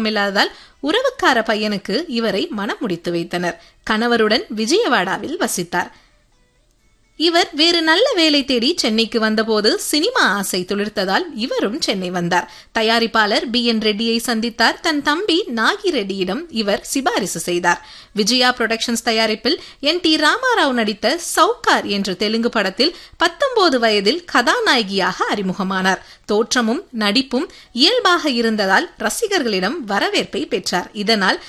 விருப்பமில்லாததால் உறவுக்கார பையனுக்கு இவரை மனம் முடித்து வைத்தனர் கணவருடன் விஜயவாடாவில் வசித்தார் இவர் வேறு நல்ல வேலை தேடி சென்னைக்கு வந்தபோது சினிமா ஆசை துளிர்த்ததால் இவரும் சென்னை வந்தார் தயாரிப்பாளர் பி என் ரெட்டியை சந்தித்தார் தன் தம்பி நாகி ரெட்டியிடம் இவர் சிபாரிசு செய்தார் விஜயா புரொடக்ஷன்ஸ் தயாரிப்பில் என் டி ராமாராவ் நடித்த சவுக்கார் என்ற தெலுங்கு படத்தில் பத்தொன்பது வயதில் கதாநாயகியாக அறிமுகமானார் தோற்றமும் நடிப்பும் இயல்பாக இருந்ததால் ரசிகர்களிடம் வரவேற்பை பெற்றார் இதனால்